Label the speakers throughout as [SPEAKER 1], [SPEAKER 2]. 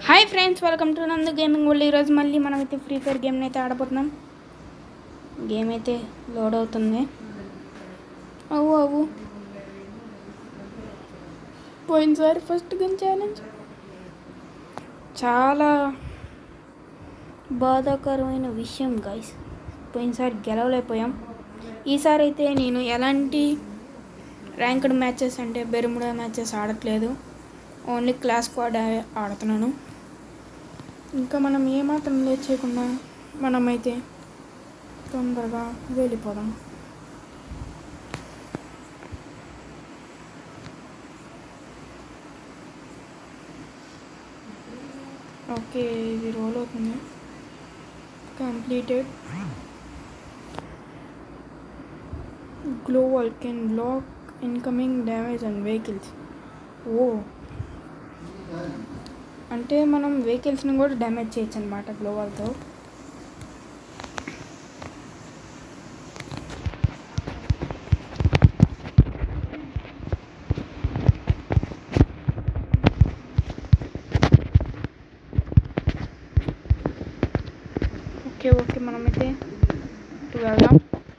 [SPEAKER 1] Hi friends welcome to Nandu gaming వల్ల ఈరోజు మళ్ళీ మనమైతే ఫ్రీ ఫైర్ గేమ్ని అయితే ఆడబోతున్నాం గేమ్ అయితే లోడ్ అవుతుంది అవు అవు పోయినసారి ఫస్ట్ గన్ ఛాలెంజ్ చాలా బాధాకరమైన విషయం గైస్ పోయినసారి గెలవలేకపోయాం ఈసారి అయితే నేను ఎలాంటి ర్యాంక్డ్ మ్యాచెస్ అంటే బెరుముడా మ్యాచెస్ ఆడట్లేదు ఓన్లీ క్లాస్ స్క్వాడ్ ఆ- ఆడుతున్నాను ఇంకా మనం ఏమాత్రం లేట్ చేయకుండా మనమైతే తొందరగా వెళ్ళిపోదాం ఓకే ఇది రోల్ అవుతుంది completed gloo wall can block incoming damage and vehicles ఓ అంటే మనం వెహికల్స్ని కూడా డ్యామేజ్ చేయొచ్చు అనమాట గ్లోవాల్తో ఓకే ఓకే మనమైతే ఇటు వెళ్దాం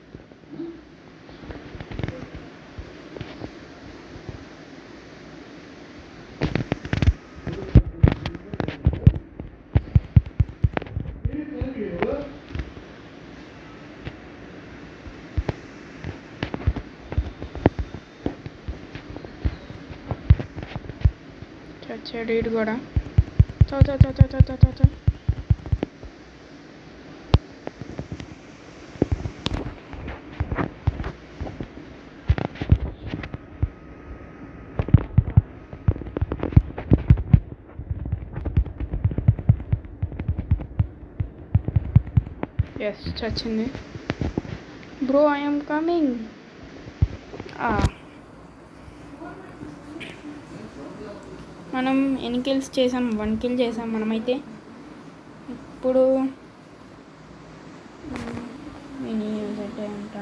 [SPEAKER 1] చచ్చాడు ఇటు కూడా చో చో చో చో చో చో చో చో ఎస్ చచ్చింది బ్రో ఐఎమ్ కమింగ్ మనం ఎన్ని కిల్స్ చేసాం వన్ కిల్ చేసాం మనమైతే ఇప్పుడు మినీ యూజెట్ అంట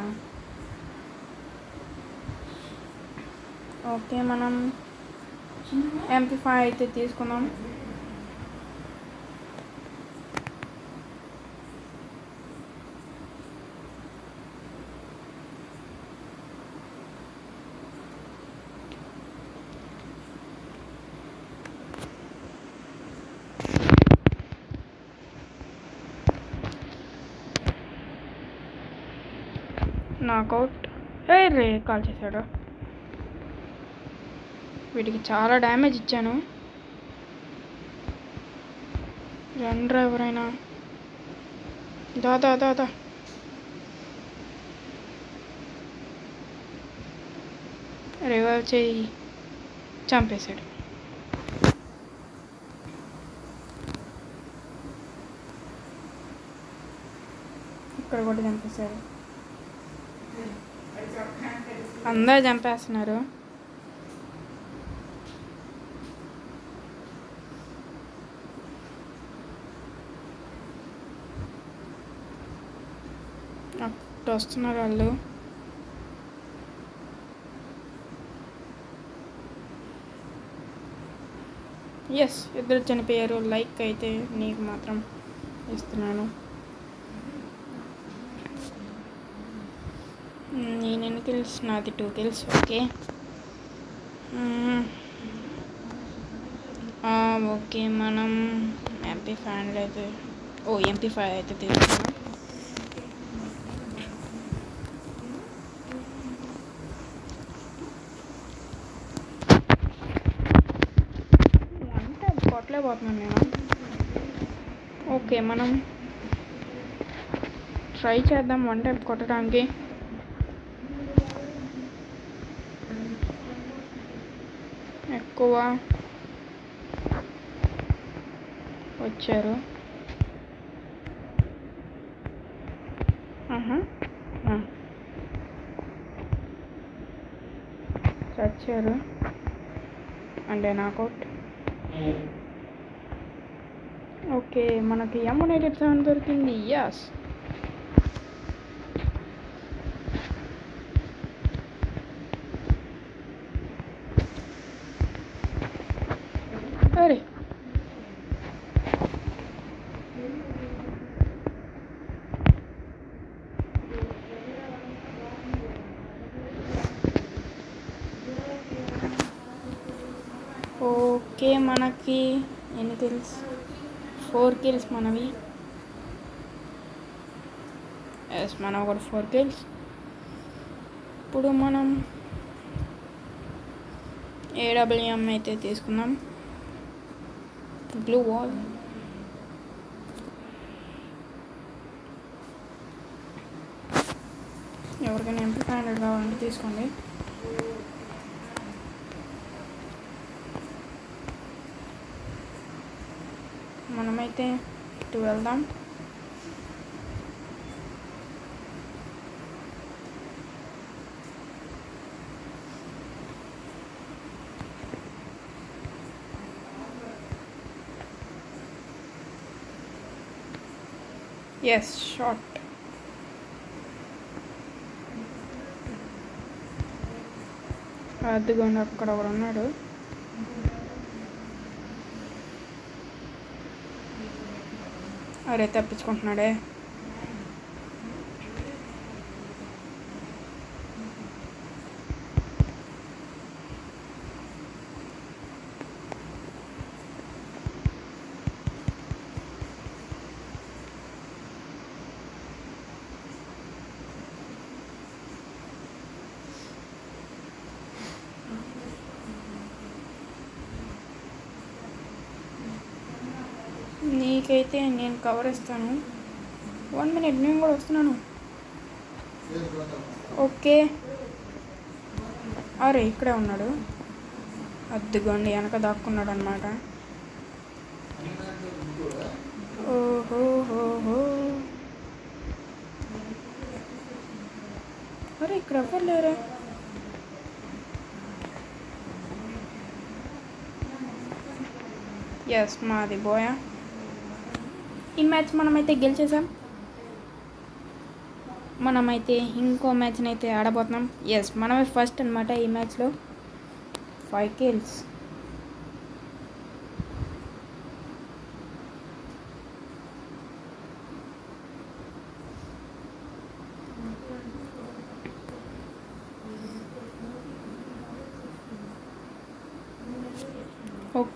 [SPEAKER 1] ఓకే మనం ఎంపీ ఫైవ్ అయితే తీసుకుందాం నాకౌట్ ఏ రే కాల్ చేశాడు వీటికి చాలా డ్యామేజ్ ఇచ్చాను రండ్రా ఎవరైనా దా దా దా దా రివైవ్ చేయి చంపేశాడు ఇక్కడ కూడా చంపేశాడు అందరు చంపేస్తున్నారు అటు వస్తున్నారు వాళ్ళు ఎస్ ఇద్దరు చనిపోయారు లైక్ అయితే నీకు మాత్రం ఇస్తున్నాను మ్మ్, నేను ఎన్ని కిల్స్ నాది టూ కిల్స్ ఓకే మ్మ్. ఆ, ఓకే మనం ఎంపీ ఫ్యాన్లు అయితే ఓ ఎంపీ ఫైవ్ అయితే తీసుకున్నాం అంటే కొట్టలేకపోతున్నాను నేను ఓకే మనం ట్రై చేద్దాం వన్ టైప్ కొట్టడానికి ఎక్కువ వచ్చారు ఆహా. ఆ. చచ్చారు అంటే నాకౌట్ ఓకే మనకి ఎమ్ ఎయిట్ సెవెన్ దొరికింది యస్ అరే ఓకే మనకి ఎన్ని కిల్స్ ఫోర్ కిల్స్ మనవి ఎస్ మనం కూడా ఫోర్ కిల్స్ ఇప్పుడు మనం ఏడబ్ల్యూఎం అయితే తీసుకుందాం గ్లూ వాల్ ఎవరికైనా ఎంపీ ఫైవ్ హండ్రెడ్ కావాలంటే తీసుకోండి మనమైతే ఇటు వెళ్దాం ఎస్ షార్ట్ అదిగోండి అక్కడ ఒకడు ఉన్నాడు అరే తప్పించుకుంటున్నాడే నీకైతే నేను కవర్ ఇస్తాను వన్ మినిట్ నేను కూడా వస్తున్నాను ఓకే అరే ఇక్కడే ఉన్నాడు అద్దుగోండి వెనక దాక్కున్నాడు అనమాట ఓహో అరే ఇక్కడ ఎవ్వరు లేరే ఎస్ మాది బోయా ఈ మ్యాచ్ మనమైతే గెలిచేసాం మనమైతే ఇంకో మ్యాచ్ని అయితే ఆడబోతున్నాం ఎస్ మనమే ఫస్ట్ అనమాట ఈ మ్యాచ్లో ఫైవ్ కిల్స్ ఓకే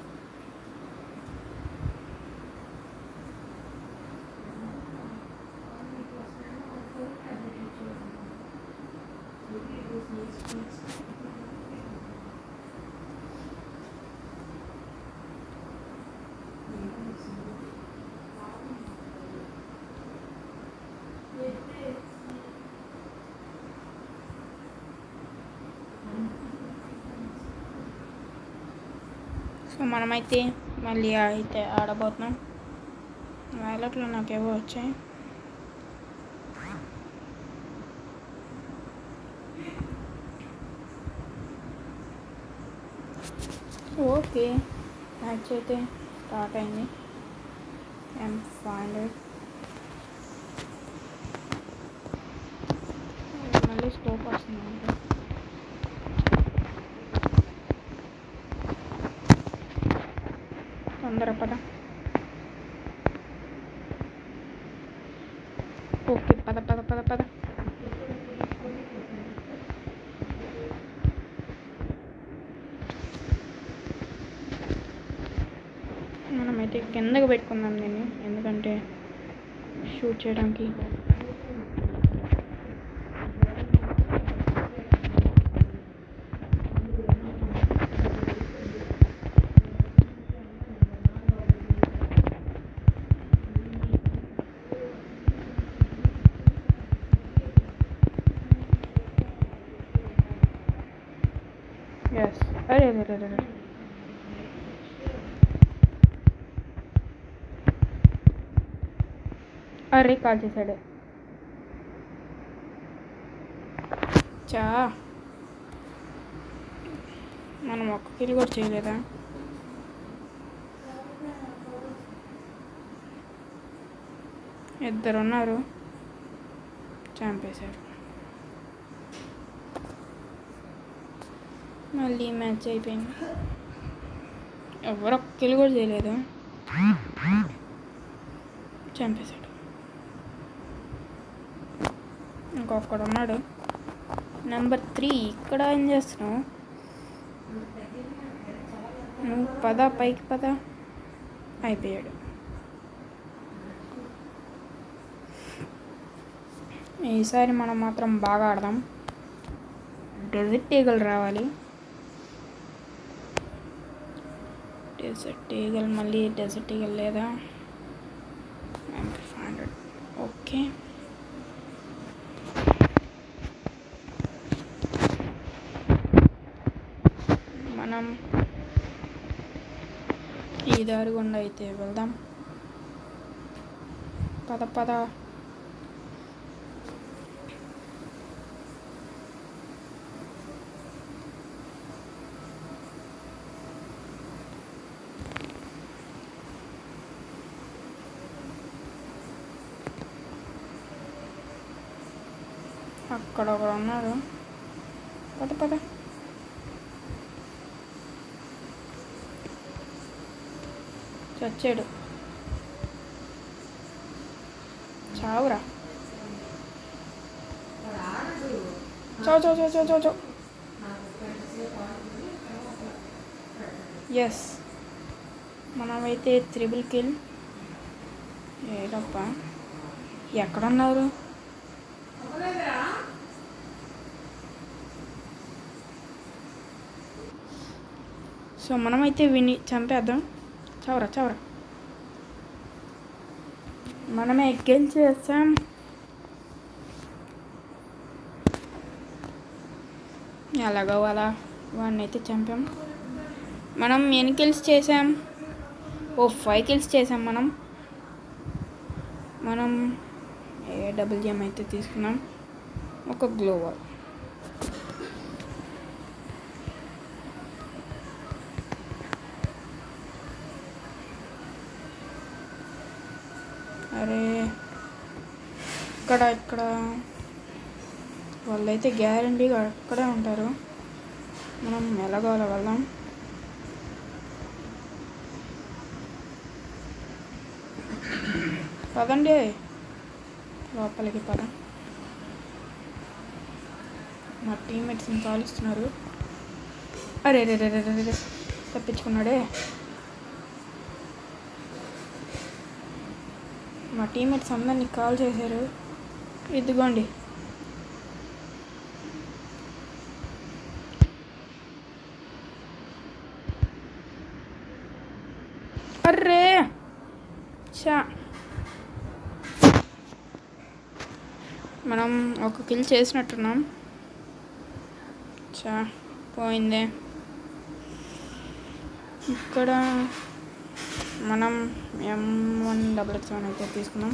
[SPEAKER 1] సో మనమైతే మళ్ళీ అయితే ఆడబోతున్నాం వ్యాలెట్లో నాకేవో వచ్చాయి ఓకే మ్యాచ్ అయితే స్టార్ట్ అయింది ఎం ఫైవ్ హండ్రెడ్ మళ్ళీ స్కోప్ వస్తుంది తొందర పద ఓకే పద పద పద పద మనమైతే కిందకు పెట్టుకుందాం దీన్ని ఎందుకంటే షూట్ చేయడానికి ఎస్ అరే అరే అరే అరే అరే కాల్ చేశాడు చా మనం ఒక్క కిల్ కూడా చేయలేదా ఇద్దరు ఉన్నారు చంపేశారు మళ్ళీ మ్యాచ్ అయిపోయింది ఎవరు ఒక్క కిల్ కూడా చేయలేదు చంపేశాడు ఇంకొకడు ఉన్నాడు నెంబర్ త్రీ ఇక్కడ ఏం చేస్తున్నావు నువ్వు పద పైకి పద అయిపోయాడు ఈసారి మనం మాత్రం బాగా ఆడదాం డెజర్ట్ ఈగలు రావాలి డెజర్ట్ ఈగల్ మళ్ళీ డెజర్ట్ ఈగల్ లేదా ఫైవ్ హండ్రెడ్ ఓకే మనం ఈ దారి గుండా అయితే వెళ్దాం పద పద అక్కడ ఒకడు ఉన్నాడు పద పద చచ్చాడు చావురా చావు చావు చావు చావు చావు చావు ఎస్ మనమైతే త్రిబుల్ కిల్ ఏడప్పా ఎక్కడున్నారు సో మనమైతే విని చంపేద్దాం చవరా చవరా మనమే గెలిచేస్తాం ఎలాగో అలా వాడిని అయితే చంపాం మనం ఎన్ని కిల్స్ చేసాం ఓ ఫైవ్ కిల్స్ చేసాం మనం మనం ఏ డబుల్ గేమ్ అయితే తీసుకున్నాం ఒక గ్లోవర్ అరే ఇక్కడ ఇక్కడ వాళ్ళైతే గ్యారంటీగా అక్కడే ఉంటారు మనం ఎలాగో అలా వెళ్దాం పదండి లోపలికి పద మా టీమ్మేట్స్ని కాలుస్తున్నారు అరే రే రే రే రే రే తప్పించుకున్నాడే మా టీమ్మేట్స్ అందరినీ కాల్ చేశారు ఇదిగోండి అర్రే చా మనం ఒక కిల్ చేసినట్టున్నాం చా పోయిందే ఇక్కడ మనం M one double X one అయితే తీసుకున్నాం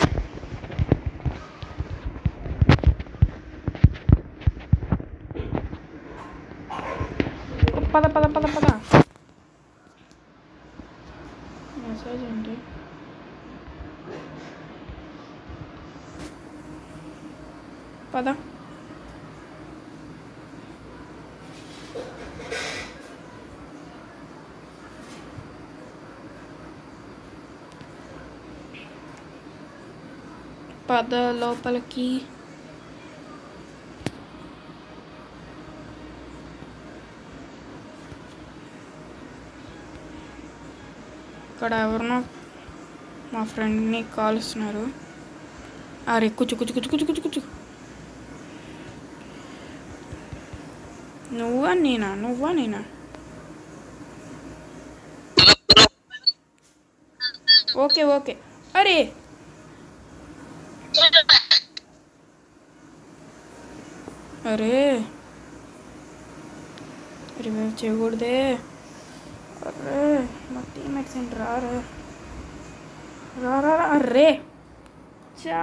[SPEAKER 1] పద పద పద పద మెసేజ్ ఏంటి పద పద లోపలికి ఇక్కడ ఎవరినో మా ఫ్రెండ్ని కాలుస్తున్నారు అరే కుచ్చు కుచ్చు కుచ్చు కుచ్చు కుచ్చు కుచ్చు నువ్వా నేనా నువ్వా నేనా ఓకే ఓకే అరే అరే రివైవ్ చేయకూడదే అరే మా టీమేట్స్ ఏంటి రారా రా రా రా అర్రే చా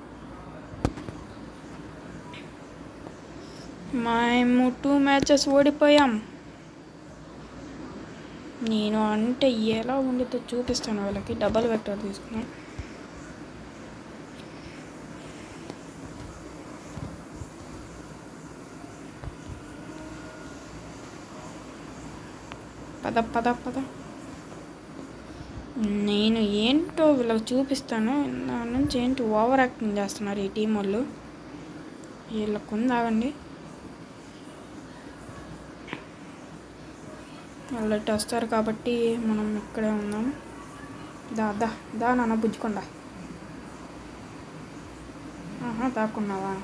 [SPEAKER 1] మేము టూ మ్యాచెస్ ఓడిపోయాం నేను అంటే ఎలా ఉండితే చూపిస్తాను వాళ్ళకి డబల్ వెక్టర్ తీసుకున్నాం పద పద పద నేను ఏంటో వీళ్ళకి చూపిస్తాను దాని నుంచి ఏంటి ఓవర్ యాక్టింగ్ చేస్తున్నారు ఈ టీం వాళ్ళు వీళ్ళకు ఆగండి వాళ్ళు ఇటు వస్తారు కాబట్టి మనం ఇక్కడే ఉందాం దా దా దా నాన్న బుజ్జుకొండ ఆహా దాక్కున్నావా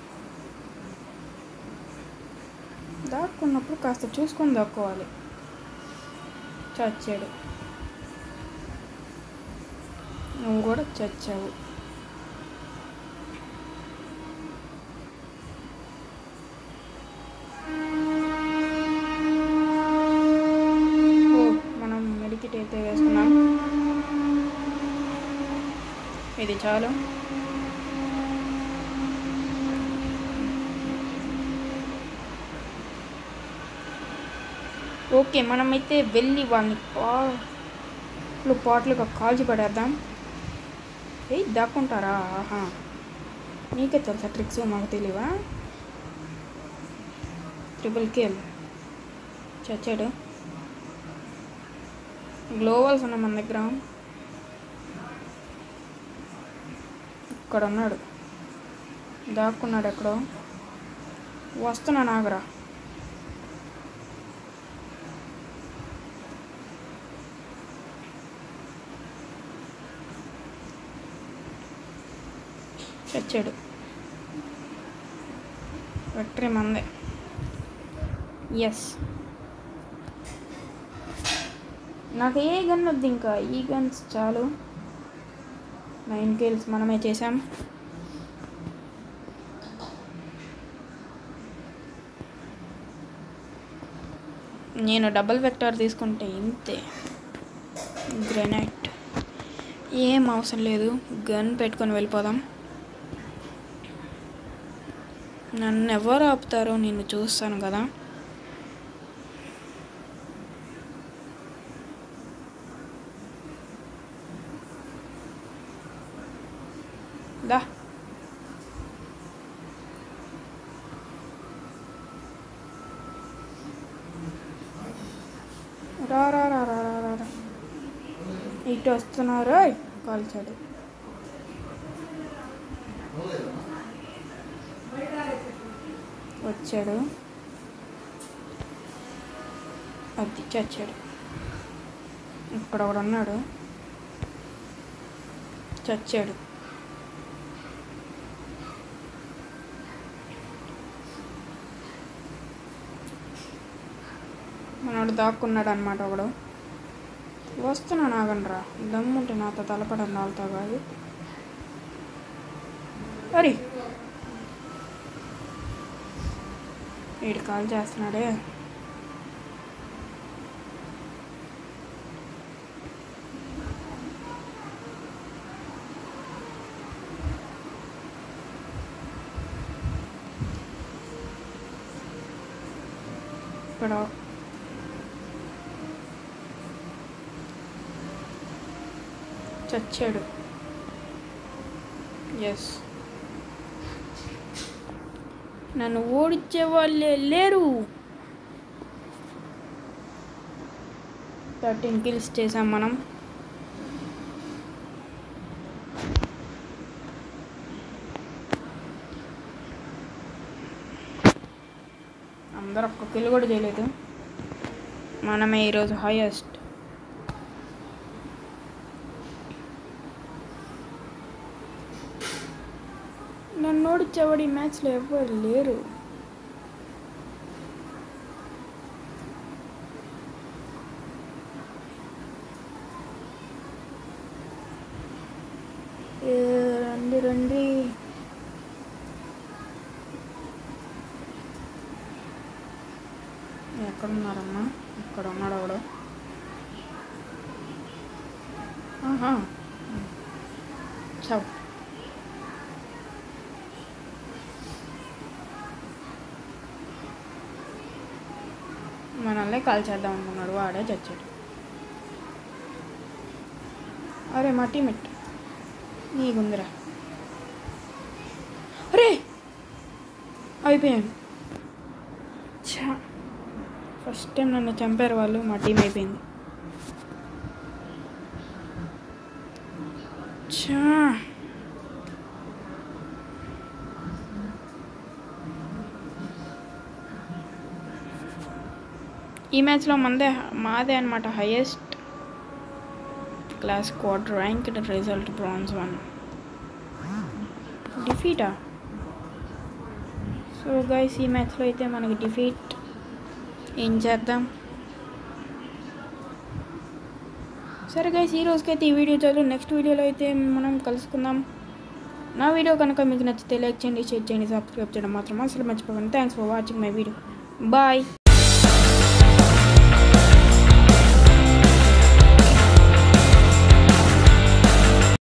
[SPEAKER 1] దాక్కున్నప్పుడు కాస్త చూసుకొని దాక్కోవాలి చచ్చాడు నువ్వు కూడా చచ్చావు ఓ మనం మెడికిట్ అయితే వేసుకున్నాం ఇది చాలు ఓకే మనమైతే వెళ్ళి వాళ్ళని పాట్లు పాటలుగా కాల్చి పడేద్దాం ఏయ్ దాక్కుంటారా ఆహా నీకే తెలుసా ట్రిక్స్ మాకు తెలియవా ట్రిపుల్ కేల్ చచ్చాడు గ్లోవల్స్ ఉన్నాయి మన దగ్గర ఇక్కడ ఉన్నాడు దాక్కున్నాడు ఎక్కడో వస్తున్నా నాగరా చచ్చాడు విక్టరీ మందే ఎస్ నాకు ఏ గన్ వద్దు ఇంకా ఈ గన్స్ చాలు నైన్ కిల్స్ మనమే చేసాం నేను డబుల్ వెక్టార్ తీసుకుంటే ఇంతే గ్రెనైట్ ఏం అవసరం లేదు గన్ పెట్టుకొని వెళ్ళిపోదాం నన్ను ఎవరు ఆపుతారో నిన్ను చూస్తాను కదా దా రా రా రా రా రా రా రా. ఇటు వస్తున్నారు ఓయ్, కాల్చాడు వచ్చాడు అది చచ్చాడు ఇక్కడ ఒకడు ఉన్నాడు చచ్చాడు మనోడు దాక్కున్నాడు అనమాట ఒకడు వస్తున్నాను ఆగండ్రా దమ్ముంటే నాతో తలపడం నాలుతో కాదు అరి వీడు కాల్ చేస్తున్నాడే ఇక్కడ చచ్చాడు ఎస్ నన్ను ఓడించే వాళ్ళే లేరు థర్టీన్ కిల్స్ చేసాం మనం అందరూ ఒక్క కిల్ కూడా చేయలేదు మనమే ఈరోజు హైయెస్ట్ నన్ను ఓడించేవాడు ఈ మ్యాచ్లో ఎవ్వరు లేరు ఏ, రండి రండి ఎక్కడున్నారమ్మా ఇక్కడ ఉన్నాడు ఎవడు ఆహా చవ్ మనల్ని కాల్ చేద్దాం అనుకున్నాడు వాడే చచ్చాడు అరే మా టీమెట్ నీకుందిరా అరే అయిపోయాను ఛా ఫస్ట్ టైం నన్ను చంపారు వాళ్ళు మా టీం అయిపోయింది ఛా ఈ మ్యాచ్లో మందే మాదే అనమాట highest clash squad ranked result bronze one డిఫీటా సో గైస్ ఈ మ్యాచ్లో అయితే మనకి డిఫీట్ ఏం చేద్దాం సరే గైస్ ఈ రోజుకైతే ఈ వీడియో చాలు నెక్స్ట్ వీడియోలో అయితే మనం కలుసుకుందాం నా వీడియో కనుక మీకు నచ్చితే లైక్ చేయండి షేర్ చేయండి సబ్స్క్రైబ్ చేయడం మాత్రం అసలు మర్చిపోకండి thanks for watching my video bye